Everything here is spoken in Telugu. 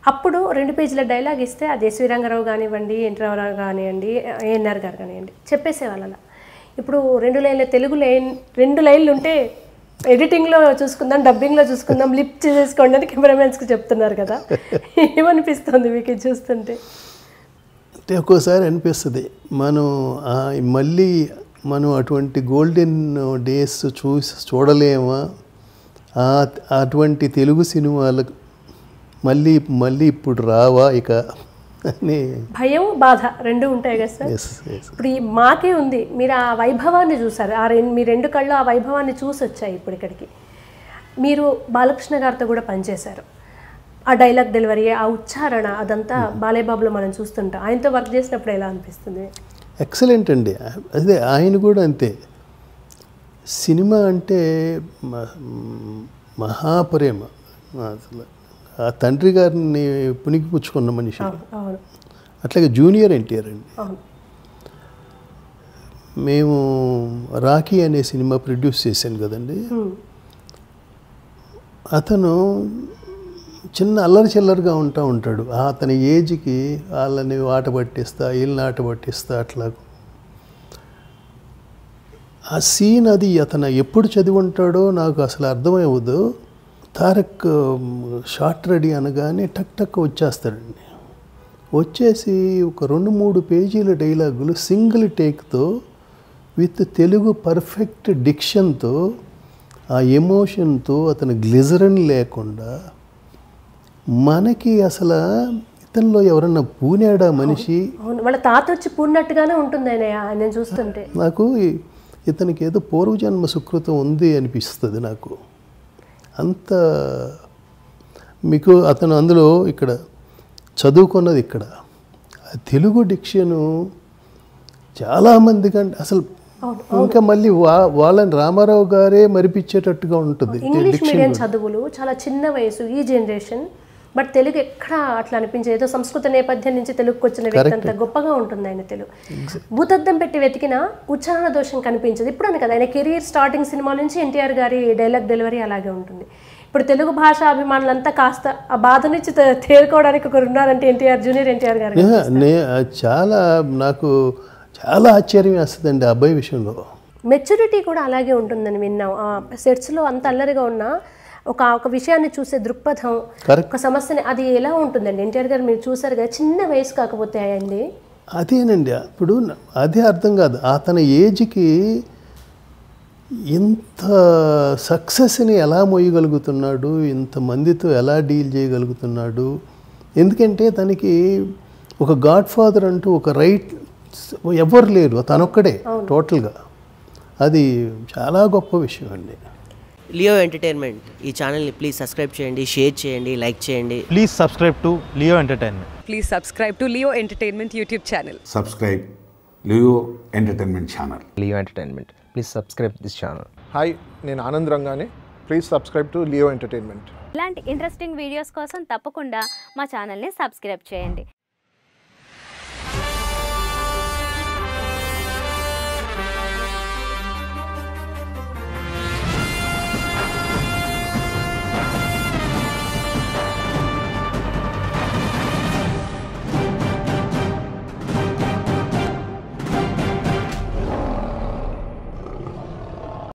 అప్పుడు రెండు పేజీల డైలాగ్ ఇస్తే అది ఎస్వి రంగారావు కానివ్వండి ఎన్టీ రామారావు కానివ్వండి ఏఎన్ఆర్ గారు కానివ్వండి చెప్పేసేవాళ్ళు అలా ఇప్పుడు రెండు లైన్ల తెలుగు లైన్ రెండు లైన్లు ఉంటే ఎడిటింగ్లో చూసుకుందాం డబ్బింగ్లో చూసుకుందాం లిప్ చేసుకోండి అని కెమెరామెన్స్కి చెప్తున్నారు కదా ఏమనిపిస్తుంది మీకు ఇది చూస్తుంటే అంటే ఒక్కోసారి అనిపిస్తుంది మనం ఆ మళ్ళీ మనం అటువంటి గోల్డెన్ డేస్ చూసి చూడలేమా ఆ- అటువంటి తెలుగు సినిమాలకు మళ్ళీ మళ్ళీ ఇప్పుడు రావా ఇక అని భయం బాధ రెండు ఉంటాయి కదా సార్ ఎస్ ఎస్ ఇప్పుడు ఈ మాకే ఉంది మీరు ఆ వైభవాన్ని చూసారు ఆ రెండు మీ రెండు కళ్ళు ఆ వైభవాన్ని చూసి వచ్చాయి ఇప్పుడు ఇక్కడికి మీరు బాలకృష్ణ గారితో కూడా పనిచేశారు ఆ డైలాగ్ డెలివరీ ఆ ఉచ్చారణ అదంతా బాలేబాబులో మనం చూస్తుంటాం ఆయనతో వర్క్ చేసినప్పుడు ఎలా అనిపిస్తుంది ఎక్సలెంట్ అండి అదే ఆయన కూడా అంతే సినిమా అంటే మ- మహాప్రేమ అసలు ఆ తండ్రి గారిని పునికి పుచ్చుకున్న మనిషి అవును అవును అట్లాగే జూనియర్ ఎన్టీఆర్ అండి అవును మేము రాఖీ అనే సినిమా ప్రొడ్యూస్ చేశాను కదండి హ్మ్. అతను చిన్న అల్లరి చిల్లరిగా ఉంటా ఉంటాడు ఆ అతని ఏజ్కి వాళ్ళని ఆట పట్టిస్తా వీళ్ళని ఆట పట్టిస్తా అట్లా ఆ సీన్ అది అతను ఎప్పుడు చదివి ఉంటాడో నాకు అసలు అర్థమయ్యవద్దు తారక్ షార్ట్ రెడీ అనగానే టక్ టక్ వచ్చేస్తాడండి వచ్చేసి ఒక రెండు మూడు పేజీల డైలాగులు సింగిల్ టేక్తో విత్ తెలుగు పర్ఫెక్ట్ డిక్షన్తో ఆ ఎమోషన్తో అతను గ్లిజరన్ లేకుండా మనకి అసలు ఇతనిలో ఎవరన్నా పూనాడా మనిషి అవును వాళ్ళ తాత వచ్చి పూన్నట్టుగానే ఉంటుంది ఆయన ఆయన చూస్తుంటే నాకు ఈ- ఇతనికి ఏదో పూర్వజన్మ సుకృతం ఉంది అనిపిస్తుంది నాకు అంత మీకు అతను అందులో ఇక్కడ చదువుకున్నది ఇక్కడ ఆ తెలుగు డిక్షను చాలామంది కంటే అసలు ఇంకా మళ్ళీ వా వాళ్ళని రామారావు గారే మరిపించేటట్టుగా ఉంటుంది ఇంగ్లీష్ మీడియం చదువులు చాలా చిన్న వయసు ఈ జనరేషన్ బట్ తెలుగు ఎక్కడ అట్లా అనిపించదు ఏదో సంస్కృత నేపథ్యం నుంచి తెలుగుకి వచ్చిన వ్యక్తి అంత గొప్పగా ఉంటుంది ఆయన తెలుగు భూతద్దం పెట్టి వెతికిన ఉచ్చారణ దోషం కనిపించదు ఇప్పుడు అని కదా ఆయన కెరీర్ స్టార్టింగ్ సినిమా నుంచి ఎన్టీఆర్ గారి డైలాగ్ డెలివరీ అలాగే ఉంటుంది ఇప్పుడు తెలుగు భాష అభిమానులంతా కాస్త ఆ బాధ నుంచి తే- తేరుకోవడానికి ఒకరు ఉన్నారంటే ఎన్టీఆర్ జూనియర్ ఎన్టీఆర్ గారు నే- నే చాలా నాకు చాలా ఆశ్చర్యం వేస్తుందండి ఆ అబ్బాయి విషయంలో మెచ్యూరిటీ కూడా అలాగే ఉంటుందని విన్నాం ఆ సెట్స్లో అంత అల్లరిగా ఉన్నా ఒక ఒక విషయాన్ని చూసే దృక్పథం కరెక్ట్ ఒక సమస్యని అది ఎలా ఉంటుందండి ఎన్టీఆర్ గారు మీరు చూసారు కదా చిన్న వయసు కాకపోతే అయ్యండి అదేనండి ఇప్పుడు న- అదే అర్థం కాదు అతని ఏజ్కి ఇంత సక్సెస్ని ఎలా మోయగలుగుతున్నాడు ఇంతమందితో ఎలా డీల్ చేయగలుగుతున్నాడు ఎందుకంటే తనకి ఒక గాడ్ ఫాదర్ అంటూ ఒక రైట్ ఎవరు లేరు తనొక్కడే టోటల్గా అది చాలా గొప్ప విషయం అండి లియో ఎంటర్టైన్మెంట్ ఈ ఛానల్ని ప్లీజ్ సబ్స్క్రైబ్ చేయండి షేర్ చేయండి లైక్ చేయండి Please subscribe to Leo Entertainment. Please subscribe to Leo Entertainment YouTube channel. subscribe Leo Entertainment Channel. Leo Entertainment. Please subscribe this channel. Hi నేను ఆనంద్ రంగానే please subscribe to Leo entertainment ఇలాంటి ఇంట్రెస్టింగ్ వీడియోస్ కోసం తప్పకుండా మా ఛానల్ని సబ్స్క్రైబ్ చేయండి